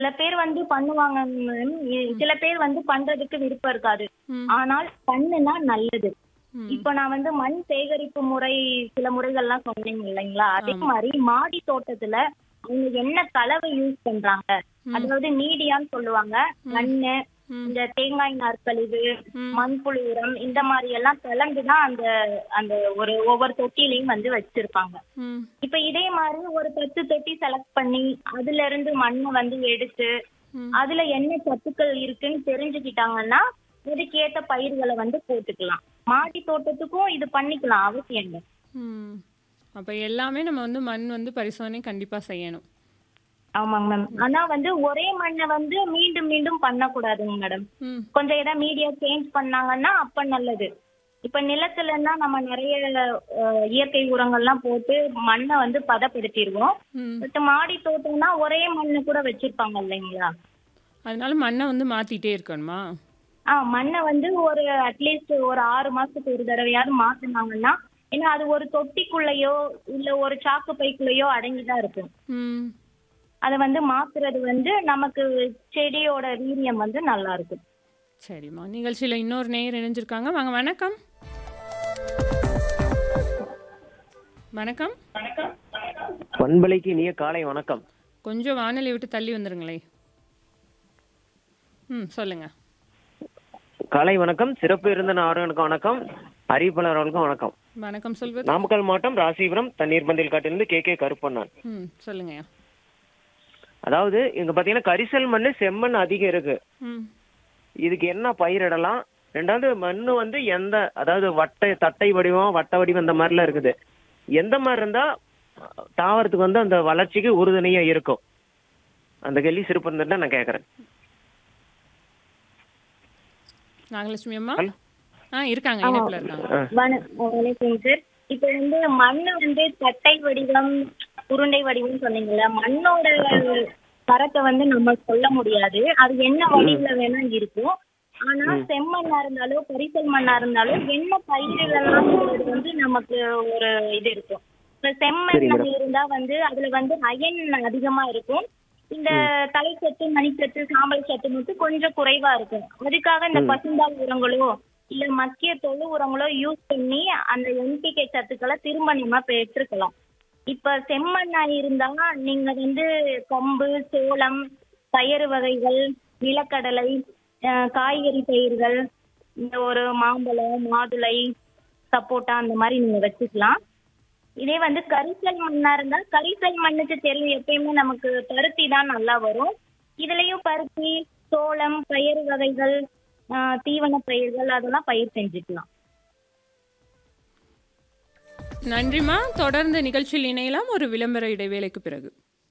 சில பேர் வந்து பண்ணுவாங்க மேம் சில பேர் வந்து பண்றதுக்கு விருப்பம் இருக்காது ம். ஆனால் பண்ணுனா நல்லது ம். இப்ப நான் வந்து மண் சேகரிப்பு முறை சில முறைகள்லாம் சொன்னீங்க இல்லைங்களா அதே மாதிரி மாடி தோட்டத்துல அவங்க என்ன கலவை யூஸ் பண்றாங்க அதாவது மீடியான்னு சொல்லுவாங்க மண்ணு ம். இந்த தேங்காய் நார்க்கழிவு ம். மண்புழு உரம் இந்த மாதிரி எல்லாம் கலந்துதான் அந்த அந்த ஒரு ஒவ்வொரு தொட்டிலையும் வந்து வச்சிருப்பாங்க ம். இப்ப இதே மாதிரி ஒரு பத்து தொட்டி செலக்ட் பண்ணி அதுல இருந்து மண்ணை வந்து எடுத்து ம். அதுல என்ன சத்துக்கள் இருக்குன்னு தெரிஞ்சுக்கிட்டாங்கன்னா இதுக்கேத்த பயிர்களை வந்து போட்டுக்கலாம் மாடி தோட்டத்துக்கும் இது பண்ணிக்கலாம் அவசியம் இல்லை ம். அப்ப எல்லாமே நம்ம வந்து மண் வந்து பரிசோதனை கண்டிப்பா செய்யணும் ஆமாங்க மேம் ஆனா வந்து ஒரே மண்ணை வந்து மீண்டும் மீண்டும் பண்ணக்கூடாதுங்க மேடம் ம். கொஞ்சம் ஏதாவது மீடியா சேஞ்ச் பண்ணாங்கன்னா அப்ப நல்லது இப்ப நிலத்துலன்னா நம்ம நிறைய அஹ், இயற்கை உரங்கள்லாம் போட்டு மண்ணை வந்து பதப்படுத்திடுவோம் ம். பட் மாடி தோட்டம்னா ஒரே மண்ணு கூட வச்சிருப்பாங்க இல்லைங்களா அதனால மண்ணை வந்து மாத்திட்டே இருக்கணுமா ஆ மண்ணை வந்து ஒரு அட்லீஸ்ட் ஒரு ஆறு மாசத்துக்கு ஒரு தடவையாவது மாத்துனாங்கன்னா ஏன்னா அது ஒரு தொட்டிக்குள்ளேயோ இல்ல ஒரு சாக்கு பைக்குள்ளேயோ அடங்கிதான் இருக்கும் ம். அதை வந்து மாத்துறது வந்து நமக்கு செடியோட வீரியம் வந்து நல்லா இருக்கும் சரிம்மா நிகழ்ச்சியில இன்னொரு நேயர் இணைஞ்சிருக்காங்க வாங்க வணக்கம் வணக்கம் பண்பலைக்கு இனிய காலை வணக்கம் கொஞ்சம் வானொலி விட்டு தள்ளி வந்துருங்களே ம் சொல்லுங்க காலை வணக்கம் சிறப்பு இருந்த ஆரோனுக்கு வணக்கம் அறிவிப்பாளர் அவர்களுக்கும் வணக்கம் வணக்கம் சொல்வது நாமக்கல் மாவட்டம் ராசிபுரம் தண்ணீர் பந்தில் காட்டிலிருந்து கே கே கருப்பண்ணான் ம் சொல்லுங்கய்யா அதாவது இங்க பாத்தீங்கன்னா கரிசல் மண் செம்மண் அதிகம் இருக்கு ம் இதுக்கு என்ன பயிரிடலாம் ரெண்டாவது மண்ணு வந்து எந்த அதாவது வட்டை தட்டை வடிவம் வட்ட வடிவம் இந்த மாதிரிலாம் இருக்குது எந்த மாதிரி இருந்தா தாவரத்துக்கு வந்து அந்த வளர்ச்சிக்கு உறுதுணையா இருக்கும் அந்த கேள்வி சிறப்பு இருந்துட்டு நான் கேக்குறேன் நாகலட்சுமி அம்மா ஹலோ. ஆ இருக்காங்க இணைப்புல இருக்காங்க வண- வணக்கம் சார் இப்ப வந்து மண்ணு வந்து தட்டை வடிவம் உருண்டை வடிவம் சொன்னீங்கல்ல மண்ணோட தரத்தை வந்து நம்ம சொல்ல முடியாது அது என்ன வடிவுல வேணா இருக்கும் ஆனா செம்மண்ணா இருந்தாலும் பரிசல் மண்ணா இருந்தாலும் என்ன பயிரிடலாம்ங்கிறது வந்து நமக்கு ஒரு இது இருக்கும் இப்ப செம்மண் இருந்தா வந்து அதுல வந்து அயன் அதிகமா இருக்கும் இந்த தலைச்சத்து மணிச்சத்து சாம்பல் சத்து மட்டும் கொஞ்சம் குறைவா இருக்கும் அதுக்காக இந்த பசுந்தாள் உரங்களோ இல்ல மக்கிய தொழு உரங்களோ யூஸ் பண்ணி அந்த என்பிகே சத்துக்களை திரும்ப நம்ம பெற்றுக்கலாம் இப்ப செம்மண்ணா இருந்தா நீங்க வந்து கம்பு சோளம் பயறு வகைகள் நிலக்கடலை அஹ், காய்கறி பயிர்கள் இந்த ஒரு மாம்பழம் மாதுளை சப்போட்டா அந்த மாதிரி நீங்க வச்சுக்கலாம் இதே வந்து கரிசல் மண்ணா இருந்தா கரிசல் மண்ணுக்கு தெரியும் எப்பயுமே நமக்கு பருத்தி தான் நல்லா வரும் இதுலயும் பருத்தி சோளம் பயிர் வகைகள் ஆஹ் தீவன பயிர்கள் அதெல்லாம் பயிர் செஞ்சுக்கலாம் நன்றிம்மா தொடர்ந்து நிகழ்ச்சியில் இணையலாம் ஒரு விளம்பர இடைவேளைக்கு பிறகு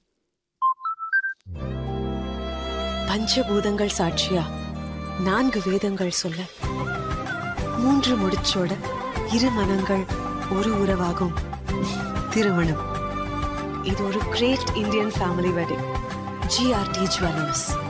பஞ்சபூதங்கள் சாட்சியா நான்கு வேதங்கள் சொல்ல மூன்று முடிச்சோட இரு மனங்கள் ஒரு உறவாகும் திருமணம் இது ஒரு great Indian family wedding GRT jewellers